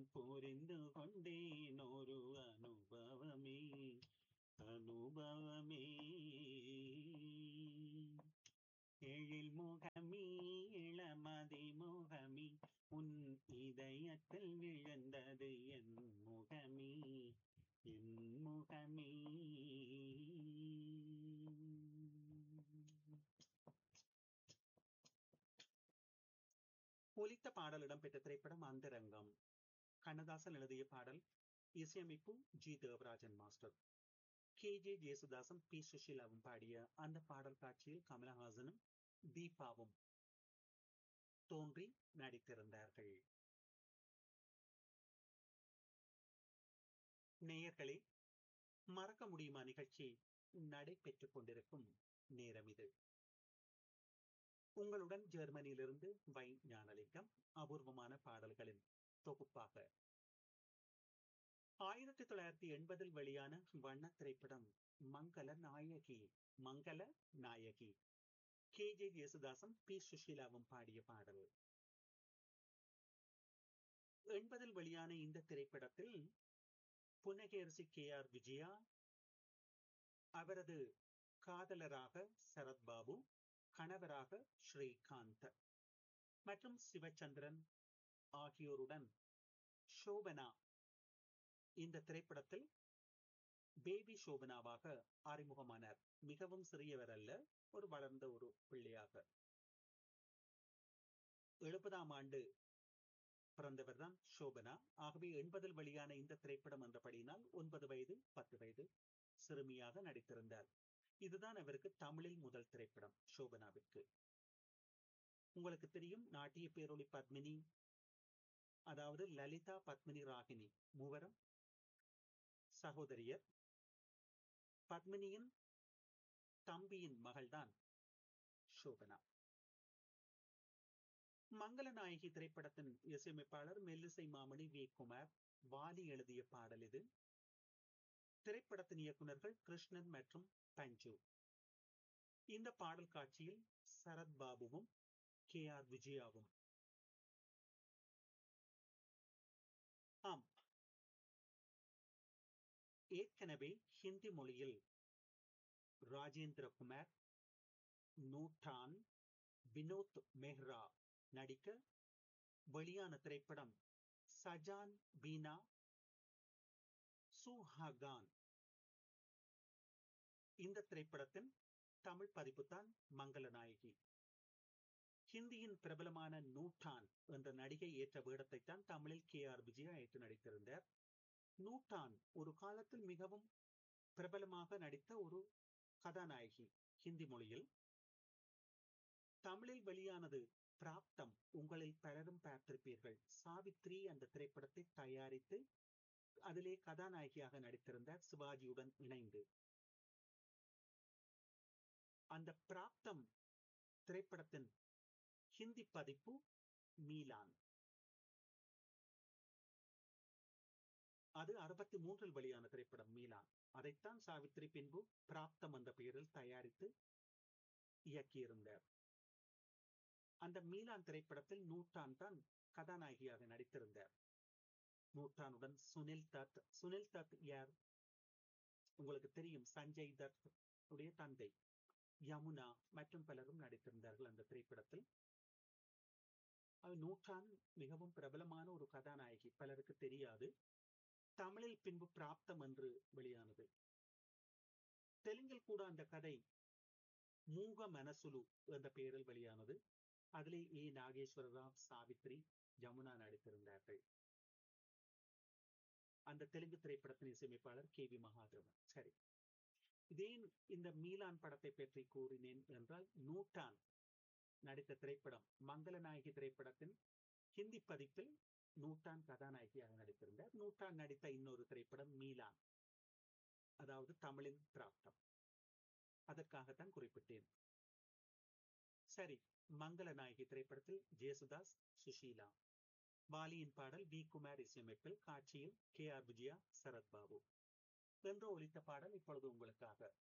புரிந்து கொண்டேன் ஒரு அனுபவமே அனுபவமே எழில் முகமே இளமதி முகமே உன் இதயத்தில் விழுந்தது என் முகமே என் முகமே ஒலித்த பாடல் இடம்பெற்ற திரைப்படம் அந்தரங்கம் கண்ணதாசன் எழுதிய பாடல் இசையமைப்பு G Devarajan master K J Jesudasan P சுஷீலாவும் பாடிய அந்த பாடல் காட்சியில் கமலஹாசனும் தீபாவும் தோன்றி நடித்திருந்தார்கள் நேயர்களே மறக்க முடியுமா நிகழ்ச்சி நடைபெற்றுக் கொண்டிருக்கும் நேரம் இது உங்களுடன் ஜெர்மனியிலிருந்து வை ஞானலிங்கம் அபூர்வமான பாடல்களின் தொகுப்பாக ஆயிரத்தி தொள்ளாயிரத்தி எண்பதில் வெளியான வண்ண திரைப்படம் Mangala Nayaki Mangala Nayaki K J Yesudasan P சுஷீலாவும் பாடிய பாடல் எண்பதில் வெளியான இந்த திரைப்படத்தில் புனகேரசி கே ஆர் விஜயா அவரது காதலராக சரத்பாபு கணவராக ஸ்ரீகாந்த் மற்றும் சிவச்சந்திரன் ஆகியோருடன் சோபனா இந்த திரைப்படத்தில் பேபி சோபனாவாக அறிமுகமானார் மிகவும் சிறியவர் அல்ல ஒரு வளர்ந்த ஒரு பிள்ளையாக எழுபதாம் ஆண்டு பிறந்தவர் தான் சோபனா ஆகவே எண்பதில் வெளியான இந்த திரைப்படம் என்றபடியினால் ஒன்பது வயது பத்து வயது சிறுமியாக நடித்திருந்தார் இதுதான் அவருக்கு தமிழில் முதல் திரைப்படம் சோபனாவிற்கு உங்களுக்கு தெரியும் நாட்டிய பேரொளி பத்மினி அதாவது லலிதா பத்மினி ராகினி மூவரும் சகோதரியர் பத்மினியின் தம்பியின் மகள்தான் சோபனா மங்களநாயகி திரைப்படத்தின் இசையமைப்பாளர் மெல்லிசை மாமணி வி குமார் வாலி எழுதிய பாடல் இது திரைப்படத்தின் இயக்குநர்கள் கிருஷ்ணன் மற்றும் பஞ்சு இந்த பாடல் காட்சியில் சரத் பாபுவும் கே ஆர் விஜயாவும் ஆம் ஏற்கனவே ஹிந்தி மொழியில் ராஜேந்திர குமார் நூட்டான் வினோத் மெஹ்ரா நடிக்க வெளியான திரைப்படம் சஜான் பீனா சுஹாகான் இந்த திரைப்படத்தின் தமிழ் பதிப்பு தான் மங்கள நாயகி ஹிந்தியின் பிரபலமான நூட்டான் என்ற நடிகை ஏற்ற வேடத்தை தான் தமிழில் கே ஆர் விஜயா ஏற்று நடித்திருந்தார் நூட்டான் ஒரு காலத்தில் மிகவும் பிரபலமாக நடித்த ஒரு கதாநாயகி ஹிந்தி மொழியில் தமிழில் வெளியானது பிராப்தம் உங்களில் பலரும் பார்த்திருப்பீர்கள் சாவித்ரி அந்த திரைப்படத்தை தயாரித்து அதிலே கதாநாயகியாக நடித்திருந்தார் சிவாஜியுடன் இணைந்து அந்த பிராப்தம் திரைப்படத்தின் ஹிந்தி பதிப்பு மீலான் அது அறுபத்தி மூன்றில் வெளியான திரைப்படம் மீலான் அதைத்தான் சாவித்ரி பின்பு பிராப்தம் என்ற பெயரில் தயாரித்து இயக்கியிருந்தார் அந்த மீலான் திரைப்படத்தில் நூட்டான் தான் கதாநாயகியாக நடித்திருந்தார் நூட்டானுடன் சுனில் தத் சுனில் தத் யார் உங்களுக்கு தெரியும் சஞ்சய் தத் உடைய தந்தை யமுனா மற்றும் பலரும் நடித்திருந்தார்கள் அந்த திரைப்படத்தில் நூற்றான் மிகவும் பிரபலமான ஒரு கதாநாயகி பலருக்கு தெரியாது தமிழில் பின்பு பிராப்தம் என்று வெளியானது தெலுங்கில் கூட அந்த கதை மூக மனசுலு என்ற பெயரில் வெளியானது அதிலே ஏ நாகேஸ்வர ராவ் சாவித்ரி யமுனா நடித்திருந்தார்கள் அந்த தெலுங்கு திரைப்படத்தின் இசையமைப்பாளர் கே வி மகாதேவன் சரி இதே இந்த மீலான் படத்தை பற்றி கூறினேன் என்றால் நூட்டான் நடித்த திரைப்படம் மங்களநாயகி திரைப்படத்தின் ஹிந்தி பதிப்பில் நூட்டான் கதாநாயகியாக நடித்திருந்தார் நூட்டான் நடித்த இன்னொரு திரைப்படம் மீலான் அதாவது தமிழின் பிராப்தம் அதற்காகத்தான் குறிப்பிட்டேன் சரி மங்கள நாயகி திரைப்படத்தில் ஜேசுதாஸ் சுஷீலா வாலியின் பாடல் வி குமார் இசையமைப்பில் காட்சியில் கே ஆர் விஜயா சரத்பாபு என்று ஒலித்த பாடல் இப்பொழுது உங்களுக்காக